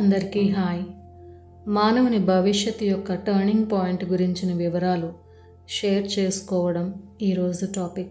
అందరికీ హాయ్ మానవుని భవిష్యత్తు యొక్క టర్నింగ్ పాయింట్ గురించిన వివరాలు షేర్ చేసుకోవడం ఈరోజు టాపిక్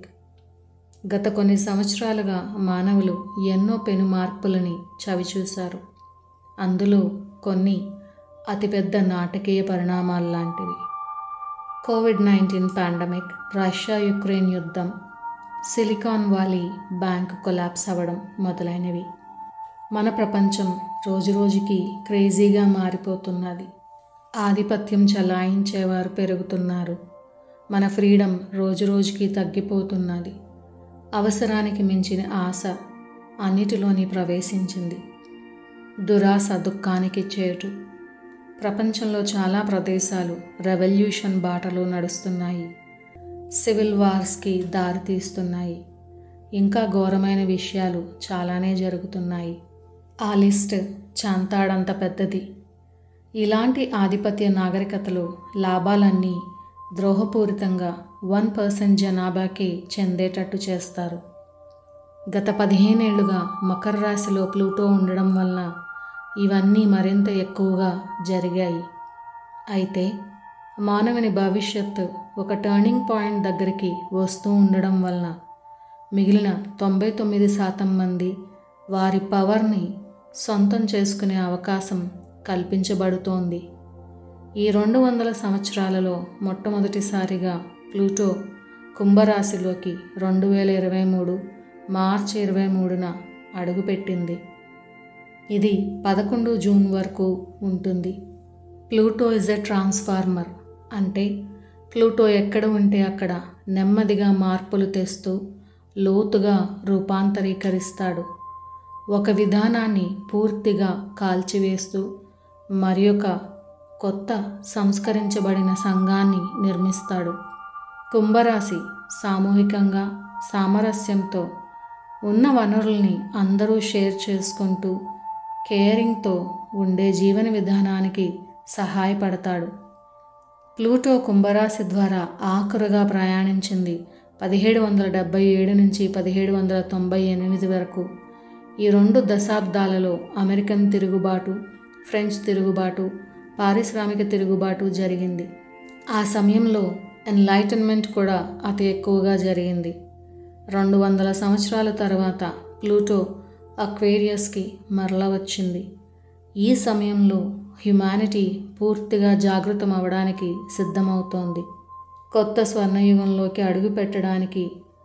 గత కొన్ని సంవత్సరాలుగా మానవులు ఎన్నో పెను మార్పులని చవిచూశారు అందులో కొన్ని అతిపెద్ద నాటకీయ పరిణామాలు లాంటివి Covid nineteen pandemic Russia Ukraine యుద్ధం సిలికాన్ వాలీ బ్యాంక్ కొలాప్స్ అవ్వడం మొదలైనవి మన ప్రపంచం రోజురోజుకి క్రేజీగా మారిపోతున్నది ఆధిపత్యం చలాయించేవారు పెరుగుతున్నారు మన ఫ్రీడమ్ రోజురోజుకి తగ్గిపోతున్నది అవసరానికి మించిన ఆశ అన్నిటిలోని ప్రవేశించింది దురాశ దుఃఖానికి చేటు ప్రపంచంలో చాలా ప్రదేశాలు రెవల్యూషన్ బాటలో నడుస్తున్నాయి సివిల్ వార్స్కి దారితీస్తున్నాయి ఇంకా ఘోరమైన విషయాలు చాలానే జరుగుతున్నాయి ఆ లిస్ట్ చాంతాడంత పెద్దది ఇలాంటి ఆధిపత్య నాగరికతలో లాభాలన్నీ ద్రోహపూరితంగా వన్ పర్సెంట్ జనాభాకి చెందేటట్టు చేస్తారు గత పదిహేనేళ్లుగా మకర రాశిలో ప్లూటో ఉండడం వలన ఇవన్నీ మరింత ఎక్కువగా జరిగాయి అయితే మానవుని భవిష్యత్తు ఒక టర్నింగ్ పాయింట్ దగ్గరికి వస్తూ ఉండడం వలన మిగిలిన తొంభై తొమ్మిది శాతం మంది వారి పవర్ని సొంతం చేసుకునే అవకాశం కల్పించబడుతోంది ఈ రెండు వందల సంవత్సరాలలో మొట్టమొదటిసారిగా ప్లూటో కుంభరాశిలోకి రెండు వేల ఇరవై మూడు మార్చి ఇరవై మూడున అడుగుపెట్టింది ఇది పదకొండు జూన్ వరకు ఉంటుంది ప్లూటో ఇస్ ఎ ట్రాన్స్ఫార్మర్ అంటే ప్లూటో ఎక్కడ ఉంటే అక్కడ నెమ్మదిగా మార్పులు తెస్తూ లోతుగా రూపాంతరీకరిస్తాడు ఒక విధానాన్ని పూర్తిగా కాల్చివేస్తూ మరి ఒక కొత్త సంస్కరించబడిన సంఘాన్ని నిర్మిస్తాడు కుంభరాశి సామూహికంగా సామరస్యంతో ఉన్న వనరుల్ని అందరూ షేర్ చేసుకుంటూ కేరింగ్తో ఉండే జీవన విధానానికి సహాయపడతాడు ప్లూటో కుంభరాశి ద్వారా ఆఖరుగా ప్రయాణించింది పదిహేడు వందల డెబ్బై ఏడు నుంచి పదిహేడు వందల తొంభై ఎనిమిది వరకు ఈ రెండు దశాబ్దాలలో అమెరికన్ తిరుగుబాటు ఫ్రెంచ్ తిరుగుబాటు పారిశ్రామిక తిరుగుబాటు జరిగింది ఆ సమయంలో ఎన్లైటన్మెంట్ కూడా అతి ఎక్కువగా జరిగింది రెండు వందల సంవత్సరాల తర్వాత ప్లూటో అక్వేరియస్కి మరల వచ్చింది ఈ సమయంలో హ్యుమానిటీ పూర్తిగా జాగృతం అవడానికి సిద్ధమవుతోంది కొత్త స్వర్ణయుగంలోకి అడుగుపెట్టడానికి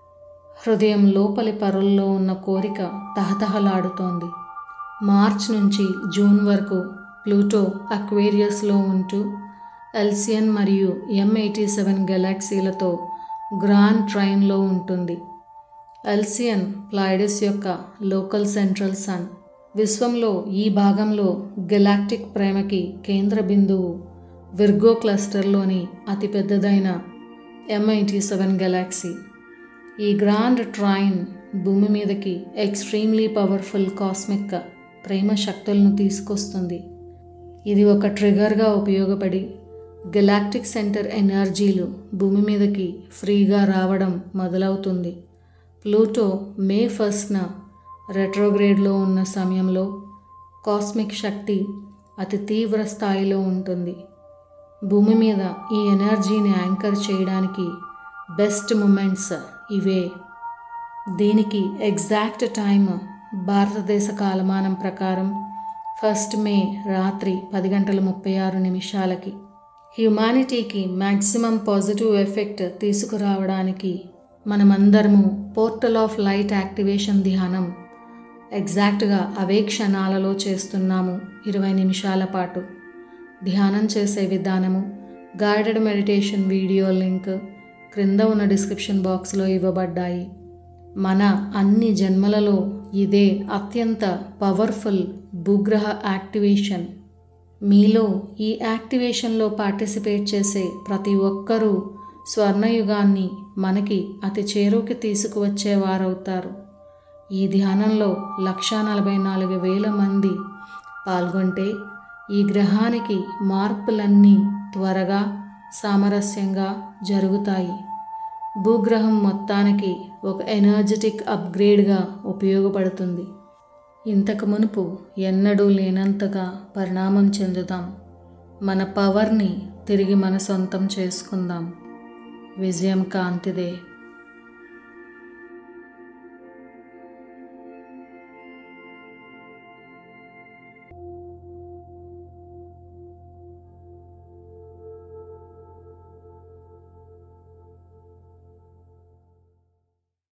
హృదయం లోపలి పరుల్లో ఉన్న కోరిక తహతహలాడుతోంది మార్చ్ నుంచి జూన్ వరకు ప్లూటో అక్వేరియస్లో ఉంటూ ఎల్సియన్ మరియు ఎం ఎయిటీ సెవెన్ గెలాక్సీలతో గ్రాండ్ ట్రైన్లో ఉంటుంది ఎల్సియన్ ప్లాయిడస్ యొక్క లోకల్ సెంట్రల్ సన్ విశ్వంలో ఈ భాగంలో గెలాక్టిక్ ప్రేమకి కేంద్ర బిందువు విర్గో క్లస్టర్లోని అతిపెద్దదైన ఎం ఎయిటీ సెవెన్ గెలాక్సీ ఈ గ్రాండ్ ట్రైన్ భూమి మీదకి ఎక్స్ట్రీమ్లీ పవర్ఫుల్ కాస్మిక్ ప్రేమ శక్తులను తీసుకొస్తుంది ఇది ఒక ట్రిగర్గా ఉపయోగపడి గెలాక్టిక్ సెంటర్ ఎనర్జీలు భూమి మీదకి ఫ్రీగా రావడం మొదలవుతుంది ప్లూటో మే ఫస్ట్న రెట్రోగ్రేడ్లో ఉన్న సమయంలో కాస్మిక్ శక్తి అతి తీవ్ర స్థాయిలో ఉంటుంది భూమి మీద ఈ ఎనర్జీని యాంకర్ చేయడానికి బెస్ట్ మూమెంట్స్ ఇవే దీనికి ఎగ్జాక్ట్ టైం భారతదేశ కాలమానం ప్రకారం ఫస్ట్ మే రాత్రి పది గంటల ముప్పై ఆరు నిమిషాలకి హ్యుమానిటీకి మ్యాక్సిమం పాజిటివ్ ఎఫెక్ట్ తీసుకురావడానికి మనమందరము పోర్టల్ ఆఫ్ లైట్ యాక్టివేషన్ ధ్యానం ఎగ్జాక్ట్గా అవే క్షణాలలో చేస్తున్నాము ఇరవై నిమిషాల పాటు ధ్యానం చేసే విధానము గైడెడ్ మెడిటేషన్ వీడియో లింక్ క్రింద ఉన్న డిస్క్రిప్షన్ బాక్స్లో ఇవ్వబడ్డాయి మన అన్ని జన్మలలో ఇదే అత్యంత పవర్ఫుల్ భూగ్రహ యాక్టివేషన్ మీలో ఈ యాక్టివేషన్లో పార్టిసిపేట్ చేసే ప్రతి ఒక్కరూ స్వర్ణయుగాన్ని మనకి అతి చేరువుకి తీసుకువచ్చేవారవుతారు ఈ ధ్యానంలో లక్షా నలభై నాలుగు వేల మంది పాల్గొంటే ఈ గ్రహానికి మార్పులన్నీ త్వరగా సామరస్యంగా జరుగుతాయి భూగ్రహం మొత్తానికి ఒక ఎనర్జెటిక్ అప్గ్రేడ్గా ఉపయోగపడుతుంది ఇంతకు మునుపు ఎన్నడూ లేనంతగా పరిణామం చెందుదాం మన పవర్ని తిరిగి మన సొంతం చేసుకుందాం విజయం కాంతిదే